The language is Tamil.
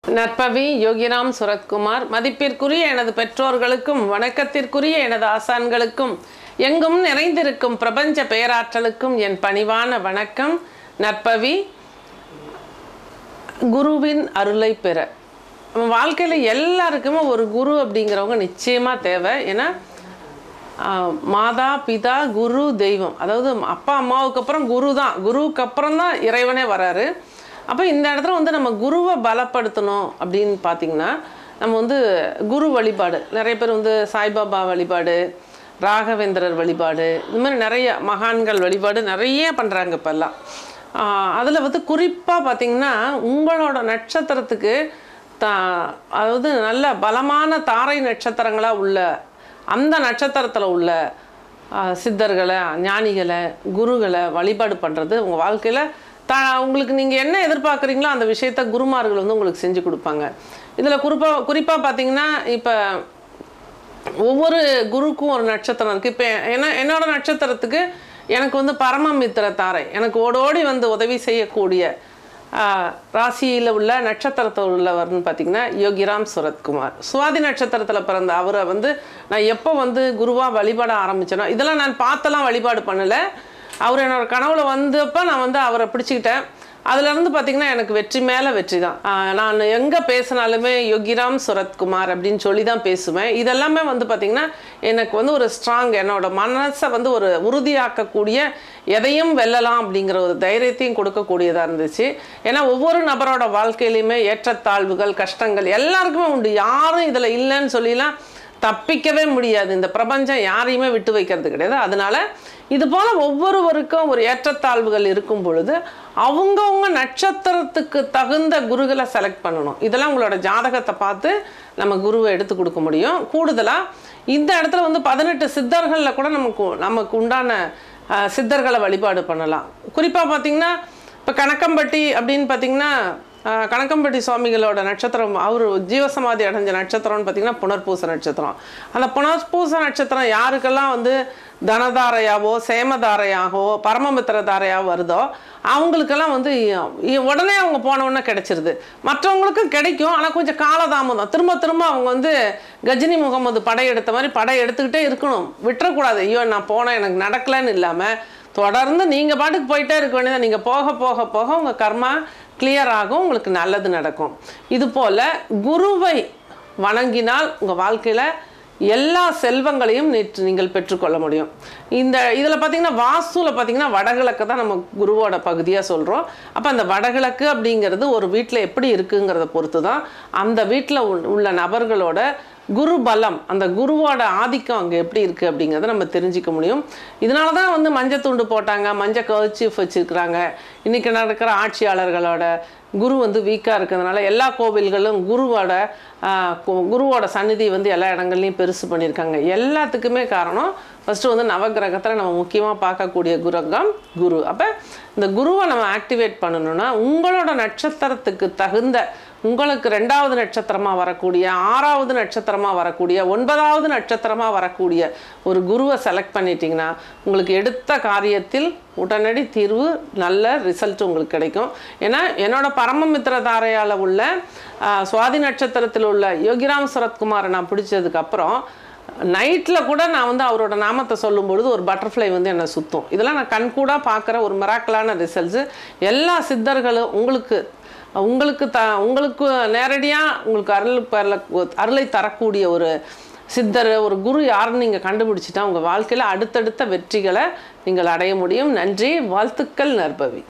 நற்பவி யோகிராம் சுரத்குமார் மதிப்பிற்குரிய எனது பெற்றோர்களுக்கும் வணக்கத்திற்குரிய எனது ஆசான்களுக்கும் எங்கும் நிறைந்திருக்கும் பிரபஞ்ச பேராற்றலுக்கும் என் பணிவான வணக்கம் நற்பவி குருவின் அருளை பெற நம்ம வாழ்க்கையில் எல்லாருக்குமே ஒரு குரு அப்படிங்கிறவங்க நிச்சயமாக தேவை ஏன்னா ஆஹ், மாதா பிதா குரு தெய்வம் அதாவது அப்பா அம்மாவுக்கு அப்புறம் குரு தான் குருவுக்கு அப்புறம் தான் இறைவனே வராரு அப்போ இந்த இடத்துல வந்து நம்ம குருவை பலப்படுத்தணும் அப்படின்னு பார்த்தீங்கன்னா நம்ம வந்து குரு வழிபாடு நிறைய பேர் வந்து சாய்பாபா வழிபாடு ராகவேந்திரர் வழிபாடு இது மாதிரி நிறைய மகான்கள் வழிபாடு நிறைய பண்ணுறாங்க இப்போல்லாம் அதில் வந்து குறிப்பாக பார்த்தீங்கன்னா உங்களோட நட்சத்திரத்துக்கு தா அதாவது நல்ல பலமான தாரை நட்சத்திரங்களாக உள்ள அந்த நட்சத்திரத்தில் உள்ள ஆ, சித்தர்களை ஞானிகளை குருகளை வழிபாடு பண்ணுறது உங்கள் வாழ்க்கையில் த உங்களுக்கு நீங்கள் என்ன எதிர்பார்க்குறீங்களோ அந்த விஷயத்த குருமார்கள் வந்து உங்களுக்கு செஞ்சு கொடுப்பாங்க இதில் குறிப்பாக குறிப்பாக பார்த்தீங்கன்னா இப்போ ஒவ்வொரு குருக்கும் ஒரு நட்சத்திரம் இருக்குது இப்போ என்ன என்னோட நட்சத்திரத்துக்கு எனக்கு வந்து பரமமித்திர தாரை எனக்கு ஓடோடி வந்து உதவி செய்யக்கூடிய ராசியில் உள்ள நட்சத்திரத்தில் உள்ளவர்னு பார்த்தீங்கன்னா யோகிராம் சுரத்குமார் சுவாதி நட்சத்திரத்தில் பிறந்த அவரை வந்து நான் எப்போ வந்து குருவாக வழிபாட ஆரம்பிச்சேனோ இதெல்லாம் நான் பார்த்தெல்லாம் வழிபாடு பண்ணலை அவர் என்னோட கனவுல வந்தப்போ நான் வந்து அவரை பிடிச்சிக்கிட்டேன் அதுலேருந்து பார்த்தீங்கன்னா எனக்கு வெற்றி மேலே வெற்றி தான் ஆஹ் நான் எங்கே பேசினாலுமே யோகிராம் சுரத்குமார் அப்படின்னு சொல்லி தான் பேசுவேன் இதெல்லாமே வந்து பார்த்திங்கன்னா எனக்கு வந்து ஒரு ஸ்ட்ராங் என்னோட மனசை வந்து ஒரு உறுதியாக்கக்கூடிய எதையும் வெல்லலாம் அப்படிங்கிற ஒரு தைரியத்தையும் கொடுக்கக்கூடியதாக இருந்துச்சு ஏன்னா ஒவ்வொரு நபரோட வாழ்க்கையிலையுமே ஏற்றத்தாழ்வுகள் கஷ்டங்கள் எல்லாருக்குமே உண்டு யாரும் இதில் இல்லைன்னு சொல்லிலாம் தப்பிக்கவே முடியாது இந்த பிரபஞ்சம் யாரையுமே விட்டு வைக்கிறது கிடையாது அதனால இது போல ஒவ்வொருவருக்கும் ஒரு ஏற்றத்தாழ்வுகள் இருக்கும் பொழுது அவங்கவுங்க நட்சத்திரத்துக்கு தகுந்த குருகளை செலக்ட் பண்ணணும் இதெல்லாம் உங்களோட ஜாதகத்தை பார்த்து நம்ம குருவை எடுத்து கொடுக்க முடியும் கூடுதலாக இந்த இடத்துல வந்து பதினெட்டு சித்தர்களில் கூட நமக்கு நமக்கு உண்டான அஹ், சித்தர்களை வழிபாடு பண்ணலாம் குறிப்பாக பார்த்தீங்கன்னா இப்போ கணக்கம்பட்டி அப்படின்னு பார்த்தீங்கன்னா ஆஹ் கணக்கம்பட்டி சுவாமிகளோட நட்சத்திரம் அவர் ஜீவசமாதி அடைஞ்ச நட்சத்திரம்னு பார்த்தீங்கன்னா புனர்பூச நட்சத்திரம் அந்த புனர்பூச நட்சத்திரம் யாருக்கெல்லாம் வந்து தனதாரையாவோ சேமதாரையாகவோ பரமமித்திர தாரையாவோ வருதோ அவங்களுக்கெல்லாம் வந்து இ- உடனே அவங்க போன உடனே கிடைச்சிருது மற்றவங்களுக்கும் கிடைக்கும் ஆனால் கொஞ்சம் காலதாமதம் திரும்ப திரும்ப அவங்க வந்து கஜினி முகமது படையெடுத்த மாதிரி படை எடுத்துக்கிட்டே இருக்கணும் விட்டுறக்கூடாது ஐயோ நான் போனேன் எனக்கு நடக்கலைன்னு இல்லாமல் தொடர்ந்து நீங்கள் பாட்டுக்கு போயிட்டே இருக்க வேண்டியது நீங்கள் போக போக போக உங்கள் கர்மா clear ஆகும் உங்களுக்கு நல்லது நடக்கும் இது போல் குருவை வணங்கினால் உங்கள் வாழ்க்கையில் எல்லா செல்வங்களையும் நேற்று நீங்கள் பெற்றுக்கொள்ள முடியும் இந்த இதில் பார்த்தீங்கன்னா வாஸ்துவில் பார்த்தீங்கன்னா வடகிழக்கு தான் நம்ம குருவோட பகுதியாக சொல்கிறோம் அப்போ அந்த வடகிழக்கு அப்படிங்கிறது ஒரு வீட்டில் எப்படி இருக்குங்கிறத பொறுத்து தான் அந்த வீட்டில் உள்ள நபர்களோட குரு பலம் அந்த குருவோட ஆதிக்கம் அங்கே எப்படி இருக்குது அப்படிங்கிறத நம்ம தெரிஞ்சிக்க முடியும் இதனால தான் வந்து மஞ்சள் துண்டு போட்டாங்க மஞ்சள் கர்ச்சீஃப் வச்சுருக்குறாங்க இன்றைக்கி நடக்கிற ஆட்சியாளர்களோட குரு வந்து வீக்காக இருக்கிறதுனால எல்லா கோவில்களும் குருவோட ஆஹ், கு- குருவோட சந்நிதி வந்து எல்லா இடங்கள்லையும் பெருசு பண்ணியிருக்காங்க எல்லாத்துக்குமே காரணம் ஃபஸ்ட்டு வந்து நவகிரகத்தில் நம்ம முக்கியமாக பார்க்கக்கூடிய குரகம் குரு அப்போ இந்த குருவை நம்ம ஆக்டிவேட் பண்ணணும்னா உங்களோட நட்சத்திரத்துக்கு தகுந்த உங்களுக்கு ரெண்டாவது நட்சத்திரமாக வரக்கூடிய ஆறாவது நட்சத்திரமாக வரக்கூடிய ஒன்பதாவது நட்சத்திரமாக வரக்கூடிய ஒரு குருவை செலக்ட் பண்ணிட்டீங்கன்னா உங்களுக்கு எடுத்த காரியத்தில் உடனடி தீர்வு நல்ல ரிசல்ட் உங்களுக்கு கிடைக்கும் ஏன்னா என்னோட பரமமித்திர தாரையால் உள்ள ஆஹ், சுவாதி நட்சத்திரத்தில் உள்ள யோகிராம் சரத்குமாரை நான் பிடிச்சதுக்கப்புறம் நைட்டில் கூட நான் வந்து அவரோட நாமத்தை சொல்லும் பொழுது ஒரு பட்டர்ஃப்ளை வந்து என்னை சுற்றும் இதெல்லாம் நான் கண்கூடாக பார்க்குற ஒரு மிராக்கலான ரிசல்ட்ஸு எல்லா சித்தர்களும் உங்களுக்கு உங்களுக்கு த உங்களுக்கு நேரடியாக உங்களுக்கு அருள் பெறல அருளை தரக்கூடிய ஒரு சித்தர் ஒரு குரு யாருன்னு நீங்கள் கண்டுபிடிச்சிட்டா உங்கள் வாழ்க்கையில் அடுத்தடுத்த வெற்றிகளை நீங்கள் அடைய முடியும் நன்றி வாழ்த்துக்கள் நற்பவி